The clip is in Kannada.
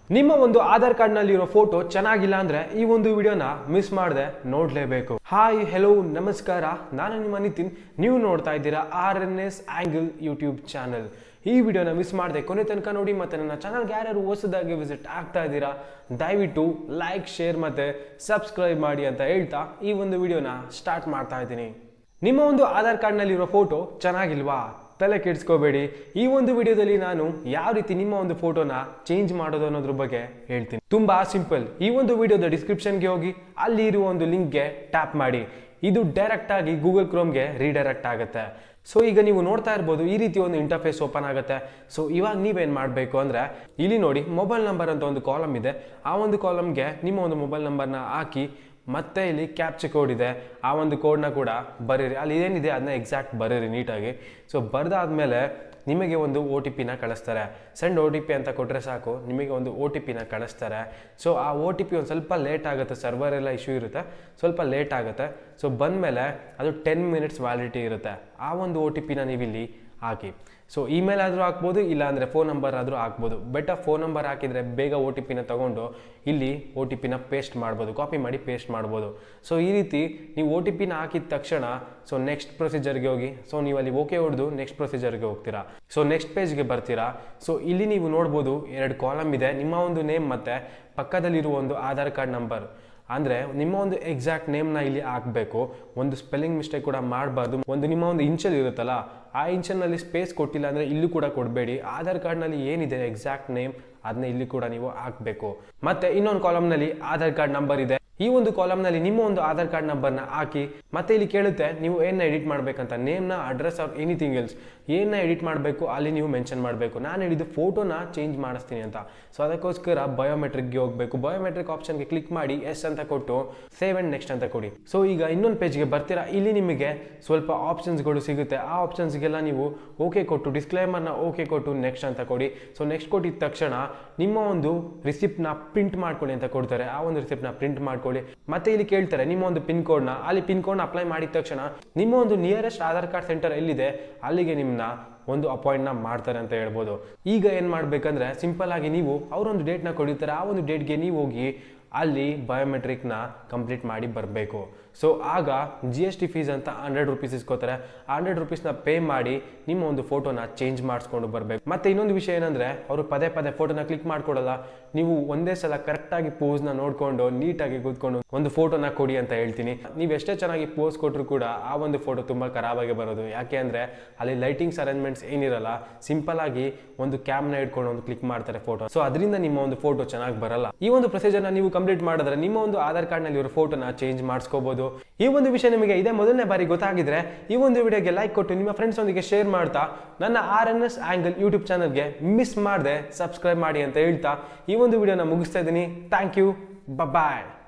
ನಿಮ್ಮ ಒಂದು ಆಧಾರ್ ಕಾರ್ಡ್ನಲ್ಲಿರೋ ಫೋಟೋ ಚೆನ್ನಾಗಿಲ್ಲ ಅಂದ್ರೆ ಈ ಒಂದು ವಿಡಿಯೋನ ಮಿಸ್ ಮಾಡದೆ ನೋಡ್ಲೇಬೇಕು ಹಾಯ್ ಹೆಲೋ ನಮಸ್ಕಾರ ನಾನು ನಿಮ್ಮ ನಿತಿನ್ ನೀವು ನೋಡ್ತಾ ಇದ್ದೀರಾ R N S angle YouTube channel ಈ ವಿಡಿಯೋನ ಮಿಸ್ ಮಾಡದೆ ಕೊನೆ ತನಕ ನೋಡಿ ಮತ್ತೆ ನನ್ನ ಚಾನಲ್ಗೆ ಯಾರ್ಯಾರು ಹೊಸದಾಗಿ ವಿಸಿಟ್ ಆಗ್ತಾ ಇದ್ದೀರಾ ದಯವಿಟ್ಟು ಲೈಕ್ ಶೇರ್ ಮತ್ತೆ ಸಬ್ಸ್ಕ್ರೈಬ್ ಮಾಡಿ ಅಂತ ಹೇಳ್ತಾ ಈ ಒಂದು ವಿಡಿಯೋನ ಸ್ಟಾರ್ಟ್ ಮಾಡ್ತಾ ಇದ್ದೀನಿ ನಿಮ್ಮ ಒಂದು ಆಧಾರ್ ಕಾರ್ಡ್ನಲ್ಲಿರೋ ಫೋಟೋ ಚೆನ್ನಾಗಿಲ್ವಾ ತಲೆ ಕೆಡಿಸ್ಕೋಬೇಡಿ ಈ ಒಂದು ವಿಡಿಯೋದಲ್ಲಿ ನಾನು ಯಾವ ರೀತಿ ನಿಮ್ಮ ಒಂದು ಫೋಟೋನ ಚೇಂಜ್ ಮಾಡೋದು ಅನ್ನೋದ್ರ ಬಗ್ಗೆ ಹೇಳ್ತೀನಿ ತುಂಬಾ ಸಿಂಪಲ್ ಈ ಒಂದು ವಿಡಿಯೋದ ಡಿಸ್ಕ್ರಿಪ್ಷನ್ಗೆ ಹೋಗಿ ಅಲ್ಲಿ ಇರುವ ಒಂದು ಲಿಂಕ್ಗೆ ಟ್ಯಾಪ್ ಮಾಡಿ ಇದು ಡೈರೆಕ್ಟ್ ಆಗಿ ಗೂಗಲ್ ಕ್ರೋಮ್ಗೆ ರೀಡೈರೆಕ್ಟ್ ಆಗುತ್ತೆ ಸೊ ಈಗ ನೀವು ನೋಡ್ತಾ ಇರ್ಬೋದು ಈ ರೀತಿ ಒಂದು ಇಂಟರ್ಫೇಸ್ ಓಪನ್ ಆಗುತ್ತೆ ಸೊ ಇವಾಗ ನೀವೇನು ಮಾಡಬೇಕು ಅಂದರೆ ಇಲ್ಲಿ ನೋಡಿ ಮೊಬೈಲ್ ನಂಬರ್ ಅಂತ ಒಂದು ಕಾಲಮ್ ಇದೆ ಆ ಒಂದು ಕಾಲಮ್ಗೆ ನಿಮ್ಮ ಒಂದು ಮೊಬೈಲ್ ನಂಬರ್ನ ಹಾಕಿ ಮತ್ತೆ ಇಲ್ಲಿ ಕ್ಯಾಪ್ಚರ್ ಕೋಡ್ ಇದೆ ಆ ಒಂದು ಕೋಡ್ನ ಕೂಡ ಬರೀರಿ ಅಲ್ಲಿ ಏನಿದೆ ಅದನ್ನ ಎಕ್ಸಾಕ್ಟ್ ಬರೀರಿ ನೀಟಾಗಿ ಸೊ ಬರೆದಾದ್ಮೇಲೆ ನಿಮಗೆ ಒಂದು ಒ ಟಿ ಪಿನ ಕಳಿಸ್ತಾರೆ ಸೆಂಡ್ ಒ ಟಿ ಪಿ ಅಂತ ಕೊಟ್ಟರೆ ಸಾಕು ನಿಮಗೆ ಒಂದು ಒ ಟಿ ಪಿನ ಕಳಿಸ್ತಾರೆ ಸೊ ಆ ಒ ಟಿ ಪಿ ಒಂದು ಸ್ವಲ್ಪ ಲೇಟ್ ಆಗುತ್ತೆ ಸರ್ವರ್ ಎಲ್ಲ ಇಶ್ಯೂ ಇರುತ್ತೆ ಸ್ವಲ್ಪ ಲೇಟ್ ಆಗುತ್ತೆ ಸೊ ಬಂದಮೇಲೆ ಅದು ಟೆನ್ ಮಿನಿಟ್ಸ್ ವ್ಯಾಲಿಡಿಟಿ ಇರುತ್ತೆ ಆ ಒಂದು ಒ ಟಿ ಪಿನ ನೀವಿಲ್ಲಿ ಹಾಕಿ ಸೊ ಇಮೇಲ್ ಆದರೂ ಹಾಕ್ಬೋದು ಇಲ್ಲ ಅಂದರೆ ಫೋನ್ ನಂಬರ್ ಆದರೂ ಹಾಕ್ಬೋದು ಬೆಟರ್ ಫೋನ್ ನಂಬರ್ ಹಾಕಿದರೆ ಬೇಗ ಒ ಟಿ ಪಿನ ತೊಗೊಂಡು ಇಲ್ಲಿ ಒ ಟಿ ಪಿನ ಪೇಸ್ಟ್ ಮಾಡ್ಬೋದು ಕಾಪಿ ಮಾಡಿ ಪೇಸ್ಟ್ ಮಾಡ್ಬೋದು ಸೊ ಈ ರೀತಿ ನೀವು ಒ ಟಿ ಪಿನ ಹಾಕಿದ ತಕ್ಷಣ ಸೊ ನೆಕ್ಸ್ಟ್ ಪ್ರೊಸೀಜರ್ಗೆ ಹೋಗಿ ಸೊ ನೀವು ಅಲ್ಲಿ ಓಕೆ ಹೊಡೆದು ನೆಕ್ಸ್ಟ್ ಪ್ರೊಸೀಜರ್ಗೆ ಹೋಗ್ತೀರಾ ಸೊ ನೆಕ್ಸ್ಟ್ ಪೇಜ್ಗೆ ಬರ್ತೀರಾ ಸೊ ಇಲ್ಲಿ ನೀವು ನೋಡ್ಬೋದು ಎರಡು ಕಾಲಮ್ ಇದೆ ನಿಮ್ಮ ಒಂದು ನೇಮ್ ಮತ್ತು ಪಕ್ಕದಲ್ಲಿರುವ ಒಂದು ಆಧಾರ್ ಕಾರ್ಡ್ ನಂಬರ್ ಅಂದರೆ ನಿಮ್ಮ ಒಂದು ಎಕ್ಸಾಕ್ಟ್ ನೇಮ್ನ ಇಲ್ಲಿ ಹಾಕಬೇಕು ಒಂದು ಸ್ಪೆಲ್ಲಿಂಗ್ ಮಿಸ್ಟೇಕ್ ಕೂಡ ಮಾಡಬಾರ್ದು ಒಂದು ನಿಮ್ಮ ಒಂದು ಇಂಚಲ್ ಇರುತ್ತಲ್ಲ ಆ ಇಂಚಲ್ನಲ್ಲಿ ಸ್ಪೇಸ್ ಕೊಟ್ಟಿಲ್ಲ ಅಂದರೆ ಇಲ್ಲೂ ಕೂಡ ಕೊಡಬೇಡಿ ಆಧಾರ್ ಕಾರ್ಡ್ನಲ್ಲಿ ಏನಿದೆ ಎಕ್ಸಾಕ್ಟ್ ನೇಮ್ ಅದನ್ನ ಇಲ್ಲಿ ಕೂಡ ನೀವು ಹಾಕಬೇಕು ಮತ್ತೆ ಇನ್ನೊಂದು ಕಾಲಮ್ನಲ್ಲಿ ಆಧಾರ್ ಕಾರ್ಡ್ ನಂಬರ್ ಇದೆ ಈ ಒಂದು ಕಾಲಮ್ನಲ್ಲಿ ನಿಮ್ಮ ಒಂದು ಆಧಾರ್ ಕಾರ್ಡ್ ನಂಬರ್ನ ಹಾಕಿ ಮತ್ತೆ ಇಲ್ಲಿ ಕೇಳುತ್ತೆ ನೀವು ಏನ ಎಡಿಟ್ ಮಾಡಬೇಕಂತ ನೇಮ್ನ ಅಡ್ರೆಸ್ ಆರ್ ಎನಿಥಿಂಗ್ ಎಲ್ಸ್ ಏನ ಎಡಿಟ್ ಮಾಡಬೇಕು ಅಲ್ಲಿ ನೀವು ಮೆನ್ಷನ್ ಮಾಡಬೇಕು ನಾನು ಹೇಳಿದ್ದು ಫೋಟೋನ ಚೇಂಜ್ ಮಾಡಿಸ್ತೀನಿ ಅಂತ ಸೊ ಅದಕ್ಕೋಸ್ಕರ ಬಯೋಮೆಟ್ರಿಕ್ಗೆ ಹೋಗಬೇಕು ಬಯೋಮೆಟ್ರಿಕ್ ಆಪ್ಷನ್ಗೆ ಕ್ಲಿಕ್ ಮಾಡಿ ಎಸ್ ಅಂತ ಕೊಟ್ಟು ಸೇವ್ ಆ್ಯಂಡ್ ನೆಕ್ಸ್ಟ್ ಅಂತ ಕೊಡಿ ಸೊ ಈಗ ಇನ್ನೊಂದು ಪೇಜ್ಗೆ ಬರ್ತೀರಾ ಇಲ್ಲಿ ನಿಮಗೆ ಸ್ವಲ್ಪ ಆಪ್ಷನ್ಸ್ಗಳು ಸಿಗುತ್ತೆ ಆ ಆಪ್ಷನ್ಸ್ಗೆಲ್ಲ ನೀವು ಓಕೆ ಕೊಟ್ಟು ಡಿಸ್ಕ್ಲೈಮರ್ನ ಓಕೆ ಕೊಟ್ಟು ನೆಕ್ಸ್ಟ್ ಅಂತ ಕೊಡಿ ಸೊ ನೆಕ್ಸ್ಟ್ ಕೊಟ್ಟಿದ ತಕ್ಷಣ ನಿಮ್ಮ ಒಂದು ರಿಸಿಪ್ಟ್ನ ಪ್ರಿಂಟ್ ಮಾಡ್ಕೊಳ್ಳಿ ಅಂತ ಕೊಡ್ತಾರೆ ಆ ಒಂದು ರಿಸಿಪ್ಟ್ನ ಪ್ರಿಂಟ್ ಮಾಡ್ಕೊಳ್ಳಿ ಮತ್ತೆ ಇಲ್ಲಿ ಕೇಳ್ತಾರೆ ನಿಮ್ಮ ಒಂದು ಪಿನ್ ಕೋಡ್ನ ಅಲ್ಲಿ ಪಿನ್ ಕೋಡ್ನ ಅಪ್ಲೈ ಮಾಡಿದ ತಕ್ಷಣ ನಿಮ್ಮ ಒಂದು ನಿಯರೆಸ್ಟ್ ಆಧಾರ್ ಕಾರ್ಡ್ ಸೆಂಟರ್ ಎಲ್ಲಿದೆ ಅಲ್ಲಿಗೆ ನಿಮ್ಮನ್ನ ಒಂದು ಅಪಾಯಿಂಟ್ನ ಮಾಡ್ತಾರೆ ಅಂತ ಹೇಳ್ಬೋದು ಈಗ ಏನು ಮಾಡಬೇಕಂದ್ರೆ ಸಿಂಪಲ್ ಆಗಿ ನೀವು ಅವರೊಂದು ಡೇಟ್ನ ಕೊಡಿರ್ತಾರೆ ಆ ಒಂದು ಡೇಟ್ಗೆ ನೀವು ಹೋಗಿ ಅಲ್ಲಿ ಬಯೋಮೆಟ್ರಿಕ್ನ ಕಂಪ್ಲೀಟ್ ಮಾಡಿ ಬರಬೇಕು ಸೊ ಆಗ ಜಿ ಎಸ್ ಟಿ ಫೀಸ್ ಅಂತ ಹಂಡ್ರೆಡ್ ರುಪೀಸ್ ಇಸ್ಕೋತಾರೆ ಆ ಹಂಡ್ರೆಡ್ ರುಪೀಸ್ನ ಪೇ ಮಾಡಿ ನಿಮ್ಮ ಒಂದು ಫೋಟೋನ ಚೇಂಜ್ ಮಾಡಿಸ್ಕೊಂಡು ಬರಬೇಕು ಮತ್ತೆ ಇನ್ನೊಂದು ವಿಷಯ ಏನಂದರೆ ಅವರು ಪದೇ ಪದೇ ಫೋಟೋನ ಕ್ಲಿಕ್ ಮಾಡ್ಕೊಡಲ್ಲ ನೀವು ಒಂದೇ ಸಲ ಕರೆಕ್ಟಾಗಿ ಪೋಸ್ನ ನೋಡಿಕೊಂಡು ನೀಟಾಗಿ ಕೂತ್ಕೊಂಡು ಒಂದು ಫೋಟೋನ ಕೊಡಿ ಅಂತ ಹೇಳ್ತೀನಿ ನೀವು ಎಷ್ಟೇ ಚೆನ್ನಾಗಿ ಪೋಸ್ ಕೊಟ್ಟರು ಕೂಡ ಆ ಒಂದು ಫೋಟೋ ತುಂಬ ಖರಾಬಾಗಿ ಬರೋದು ಯಾಕೆ ಅಂದರೆ ಅಲ್ಲಿ ಲೈಟಿಂಗ್ಸ್ ಅರೇಂಜ್ಮೆಂಟ್ಸ್ ಏನಿರಲ್ಲ ಸಿಂಪಲ್ ಆಗಿ ಒಂದು ಕ್ಯಾಮ್ನ ಇಟ್ಕೊಂಡು ಒಂದು ಕ್ಲಿಕ್ ಮಾಡ್ತಾರೆ ಫೋಟೋ ಸೊ ಅದರಿಂದ ನಿಮ್ಮ ಒಂದು ಫೋಟೋ ಚೆನ್ನಾಗಿ ಬರಲ್ಲ ಈ ಒಂದು ಪ್ರೊಸೀಜರ್ನ ನೀವು ಕಂಪ್ಲೀಟ್ ಮಾಡಿದ್ರೆ ನಿಮ್ಮ ಒಂದು ಆಧಾರ್ ಕಾರ್ಡ್ನಲ್ಲಿ ಇರೋ ಫೋಟೋನ ಚೇಂಜ್ ಮಾಡಿಸ್ಕೋಬಹುದು ಈ ಒಂದು ವಿಷಯ ನಿಮಗೆ ಇದೇ ಮೊದಲನೇ ಬಾರಿ ಗೊತ್ತಾಗಿದ್ರೆ ಈ ಒಂದು ವಿಡಿಯೋಗೆ ಲೈಕ್ ಕೊಟ್ಟು ನಿಮ್ಮ ಫ್ರೆಂಡ್ಸ್ ಒಂದಿಗೆ ಶೇರ್ ಮಾಡ್ತಾ ನನ್ನ R N S angle YouTube ಚಾನಲ್ಗೆ ಮಿಸ್ ಮಾಡದೆ ಸಬ್ಸ್ಕ್ರೈಬ್ ಮಾಡಿ ಅಂತ ಹೇಳ್ತಾ ಈ ಒಂದು ವಿಡಿಯೋನ ಮುಗಿಸ್ತಾ ಇದ್ದೀನಿ ಥ್ಯಾಂಕ್ ಯು ಬಾಯ್